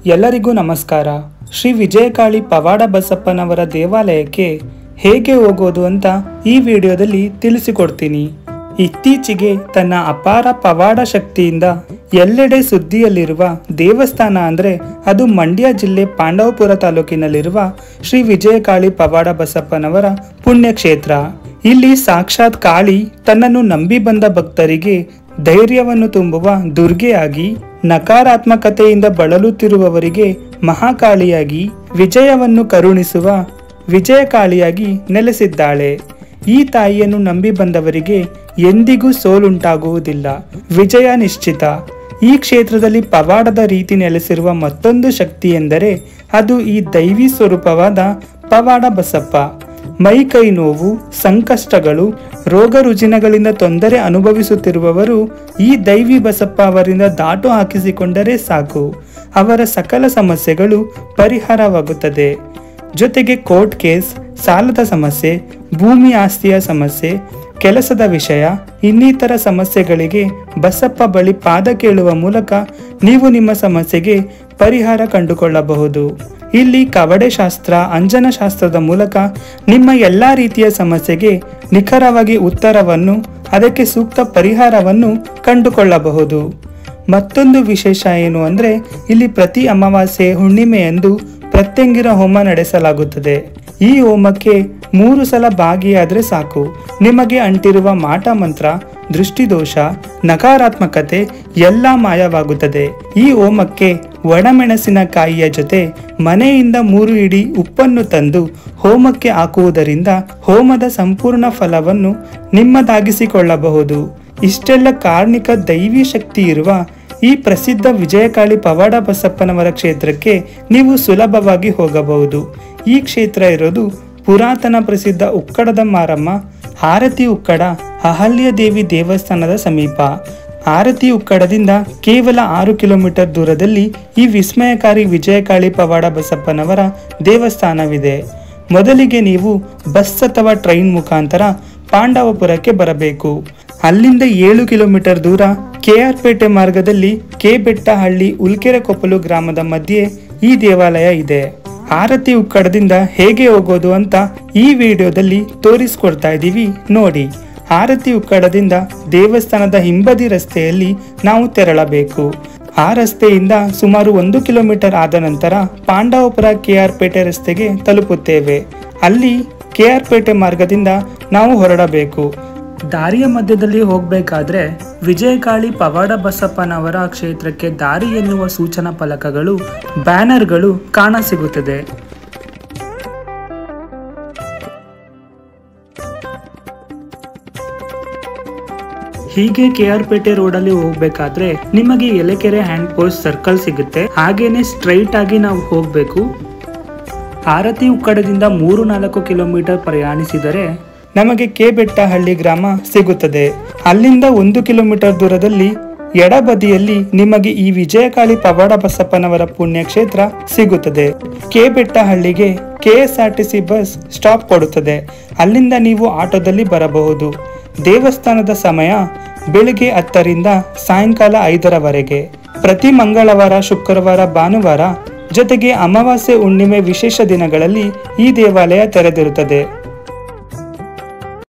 ಎಲ್ಲರಿಗೂ ನಮಸ್ಕಾರ ಶ್ರೀ ವಿಜಯಕಾಳಿ ಪವಾಡ ಬಸಪ್ಪನವರ ದೇವಾಲಯಕ್ಕೆ ಹೇಗೆ ಹೋಗೋದು ಅಂತ ಈ ವಿಡಿಯೋದಲ್ಲಿ ತಿಳಿಸಿಕೊಡ್ತೀನಿ ಇತ್ತೀಚೆಗೆ ತನ್ನ ಅಪಾರ ಪವಾಡ ಶಕ್ತಿಯಿಂದ ಎಲ್ಲೆಡೆ ಸುದ್ದಿಯಲ್ಲಿರುವ ದೇವಸ್ಥಾನ ಅಂದ್ರೆ ಅದು ಮಂಡ್ಯ ಜಿಲ್ಲೆ ಪಾಂಡವಪುರ ತಾಲೂಕಿನಲ್ಲಿರುವ ಶ್ರೀ ವಿಜಯಕಾಳಿ ಪವಾಡ ಬಸಪ್ಪನವರ ಪುಣ್ಯಕ್ಷೇತ್ರ ಇಲ್ಲಿ ಸಾಕ್ಷಾತ್ ಕಾಳಿ ತನ್ನನ್ನು ನಂಬಿ ಬಂದ ಭಕ್ತರಿಗೆ ಧೈರ್ಯವನ್ನು ತುಂಬುವ ದುರ್ಗೆಯಾಗಿ ನಕಾರಾತ್ಮಕತೆಯಿಂದ ಬಳಲುತ್ತಿರುವವರಿಗೆ ಮಹಾಕಾಳಿಯಾಗಿ ವಿಜಯವನ್ನು ಕರುಣಿಸುವ ವಿಜಯಕಾಳಿಯಾಗಿ ನೆಲೆಸಿದ್ದಾಳೆ ಈ ತಾಯಿಯನ್ನು ನಂಬಿ ಬಂದವರಿಗೆ ಎಂದಿಗೂ ಸೋಲುಂಟಾಗುವುದಿಲ್ಲ ವಿಜಯ ನಿಶ್ಚಿತ ಈ ಕ್ಷೇತ್ರದಲ್ಲಿ ಪವಾಡದ ರೀತಿ ನೆಲೆಸಿರುವ ಮತ್ತೊಂದು ಶಕ್ತಿ ಎಂದರೆ ಅದು ಈ ದೈವಿ ಸ್ವರೂಪವಾದ ಪವಾಡ ಬಸಪ್ಪ ಮೈ ಕೈ ನೋವು ಸಂಕಷ್ಟಗಳು ರೋಗ ರುಜಿನಗಳಿಂದ ತೊಂದರೆ ಅನುಭವಿಸುತ್ತಿರುವವರು ಈ ದೈವಿ ಬಸಪ್ಪ ಅವರಿಂದ ದಾಟು ಹಾಕಿಸಿಕೊಂಡರೆ ಸಾಕು ಅವರ ಸಕಲ ಸಮಸ್ಯೆಗಳು ಪರಿಹಾರವಾಗುತ್ತದೆ ಜೊತೆಗೆ ಕೋರ್ಟ್ ಕೇಸ್ ಸಾಲದ ಸಮಸ್ಯೆ ಭೂಮಿ ಆಸ್ತಿಯ ಸಮಸ್ಯೆ ಕೆಲಸದ ವಿಷಯ ಇನ್ನಿತರ ಸಮಸ್ಯೆಗಳಿಗೆ ಬಸಪ್ಪ ಬಳಿ ಪಾದ ಕೇಳುವ ಮೂಲಕ ನೀವು ನಿಮ್ಮ ಸಮಸ್ಯೆಗೆ ಪರಿಹಾರ ಕಂಡುಕೊಳ್ಳಬಹುದು ಇಲ್ಲಿ ಕವಡೆ ಶಾಸ್ತ್ರ ಅಂಜನ ಶಾಸ್ತ್ರದ ಮೂಲಕ ನಿಮ್ಮ ಎಲ್ಲ ರೀತಿಯ ಸಮಸ್ಯೆಗೆ ನಿಖರವಾಗಿ ಉತ್ತರವನ್ನು ಅದಕ್ಕೆ ಸೂಕ್ತ ಪರಿಹಾರವನ್ನು ಕಂಡುಕೊಳ್ಳಬಹುದು ಮತ್ತೊಂದು ವಿಶೇಷ ಏನು ಅಂದರೆ ಇಲ್ಲಿ ಪ್ರತಿ ಅಮಾವಾಸ್ಯೆ ಹುಣ್ಣಿಮೆಯಂದು ಪ್ರತ್ಯಂಗಿರ ಹೋಮ ನಡೆಸಲಾಗುತ್ತದೆ ಈ ಹೋಮಕ್ಕೆ ಮೂರು ಸಲ ಭಾಗಿಯಾದರೆ ಸಾಕು ನಿಮಗೆ ಅಂಟಿರುವ ಮಾಟ ಮಂತ್ರ ದೃಷ್ಟಿದೋಷ ನಕಾರಾತ್ಮಕತೆ ಎಲ್ಲ ಮಾಯವಾಗುತ್ತದೆ ಈ ಹೋಮಕ್ಕೆ ಒಣಮೆಣಸಿನಕಾಯಿಯ ಜೊತೆ ಮನೆಯಿಂದ ಮೂರು ಇಡಿ ಉಪ್ಪನ್ನು ತಂದು ಹೋಮಕ್ಕೆ ಹಾಕುವುದರಿಂದ ಹೋಮದ ಸಂಪೂರ್ಣ ಫಲವನ್ನು ನಿಮ್ಮದಾಗಿಸಿಕೊಳ್ಳಬಹುದು ಇಷ್ಟೆಲ್ಲ ಕಾರ್ಣಿಕ ದೈವಿ ಶಕ್ತಿ ಇರುವ ಈ ಪ್ರಸಿದ್ಧ ವಿಜಯಕಾಳಿ ಪವಾಡ ಬಸಪ್ಪನವರ ಕ್ಷೇತ್ರಕ್ಕೆ ನೀವು ಸುಲಭವಾಗಿ ಹೋಗಬಹುದು ಈ ಕ್ಷೇತ್ರ ಇರೋದು ಪುರಾತನ ಪ್ರಸಿದ್ಧ ಉಕ್ಕಡದ ಮಾರಮ್ಮ ಆರತಿ ಉಕ್ಕಡ ಅಹಲ್ಯ ದೇವಿ ದೇವಸ್ಥಾನದ ಸಮೀಪ ಆರತಿ ಉಕ್ಕಡದಿಂದ ಕೇವಲ ಆರು ಕಿಲೋಮೀಟರ್ ದೂರದಲ್ಲಿ ಈ ವಿಸ್ಮಯಕಾರಿ ವಿಜಯಕಾಳಿ ಪವಾಡ ಬಸಪ್ಪನವರ ದೇವಸ್ಥಾನವಿದೆ ಮೊದಲಿಗೆ ನೀವು ಬಸ್ ಅಥವಾ ಟ್ರೈನ್ ಮುಖಾಂತರ ಪಾಂಡವಪುರಕ್ಕೆ ಬರಬೇಕು ಅಲ್ಲಿಂದ ಏಳು ಕಿಲೋಮೀಟರ್ ದೂರ ಕೆಆರ್ ಪೇಟೆ ಮಾರ್ಗದಲ್ಲಿ ಕೆ ಬೆಟ್ಟಹಳ್ಳಿ ಉಲ್ಕೆರೆ ಕೊಪ್ಪಲು ಗ್ರಾಮದ ಮಧ್ಯೆ ಈ ದೇವಾಲಯ ಇದೆ ಆರತಿ ಉಕ್ಕಡದಿಂದ ಹೇಗೆ ಹೋಗೋದು ಅಂತ ಈ ವಿಡಿಯೋದಲ್ಲಿ ತೋರಿಸ್ಕೊಡ್ತಾ ಇದ್ದೀವಿ ನೋಡಿ ಆರತಿ ಉಕ್ಕಡದಿಂದ ದೇವಸ್ಥಾನದ ಹಿಂಬದಿ ರಸ್ತೆಯಲ್ಲಿ ನಾವು ತೆರಳಬೇಕು ಆ ರಸ್ತೆಯಿಂದ ಸುಮಾರು ಒಂದು ಕಿಲೋಮೀಟರ್ ಆದ ನಂತರ ಪಾಂಡವಪುರ ಕೆಆರ್ ಪೇಟೆ ರಸ್ತೆಗೆ ತಲುಪುತ್ತೇವೆ ಅಲ್ಲಿ ಕೆಆರ್ ಪೇಟೆ ಮಾರ್ಗದಿಂದ ನಾವು ಹೊರಡಬೇಕು ದಾರಿಯ ಮಧ್ಯದಲ್ಲಿ ಹೋಗಬೇಕಾದ್ರೆ ವಿಜಯಕಾಳಿ ಪವಾಡ ಬಸಪ್ಪನವರ ಕ್ಷೇತ್ರಕ್ಕೆ ದಾರಿ ಎನ್ನುವ ಸೂಚನಾ ಫಲಕಗಳು ಬ್ಯಾನರ್ಗಳು ಕಾಣಸಿಗುತ್ತದೆ ಹೀಗೆ ಕೆ ಆರ್ ಪೇಟೆ ರೋಡಲ್ಲಿ ಹೋಗ್ಬೇಕಾದ್ರೆ ನಿಮಗೆ ಎಲೆಕೆರೆ ಹ್ಯಾಂಡ್ ಪೋಸ್ಟ್ ಸರ್ಕಲ್ ಸಿಗುತ್ತೆ ಹಾಗೇನೆ ಸ್ಟ್ರೈಟ್ ಆಗಿ ನಾವು ಹೋಗ್ಬೇಕು ಆರತಿ ಉಕ್ಕಡದಿಂದ ಮೂರು ನಾಲ್ಕು ಕಿಲೋಮೀಟರ್ ಪ್ರಯಾಣಿಸಿದರೆ ನಮಗೆ ಕೆ ಬೆಟ್ಟಹಳ್ಳಿ ಗ್ರಾಮ ಸಿಗುತ್ತದೆ ಅಲ್ಲಿಂದ ಒಂದು ಕಿಲೋಮೀಟರ್ ದೂರದಲ್ಲಿ ಎಡಬದಿಯಲ್ಲಿ ನಿಮಗೆ ಈ ವಿಜಯಕಾಳಿ ಪವಾಡ ಬಸಪ್ಪನವರ ಪುಣ್ಯಕ್ಷೇತ್ರ ಸಿಗುತ್ತದೆ ಕೆ ಬೆಟ್ಟಹಳ್ಳಿಗೆ ಕೆಎಸ್ಆರ್ಟಿಸಿ ಬಸ್ ಸ್ಟಾಪ್ ಕೊಡುತ್ತದೆ ಅಲ್ಲಿಂದ ನೀವು ಆಟೋದಲ್ಲಿ ಬರಬಹುದು ದೇವಸ್ಥಾನದ ಸಮಯ ಬೆಳಿಗ್ಗೆ ಹತ್ತರಿಂದ ಸಾಯಂಕಾಲ ಐದರವರೆಗೆ ಪ್ರತಿ ಮಂಗಳವಾರ ಶುಕ್ರವಾರ ಭಾನುವಾರ ಜೊತೆಗೆ ಅಮಾವಾಸ್ಯೆ ಹುಣ್ಣಿಮೆ ವಿಶೇಷ ದಿನಗಳಲ್ಲಿ ಈ ದೇವಾಲಯ ತೆರೆದಿರುತ್ತದೆ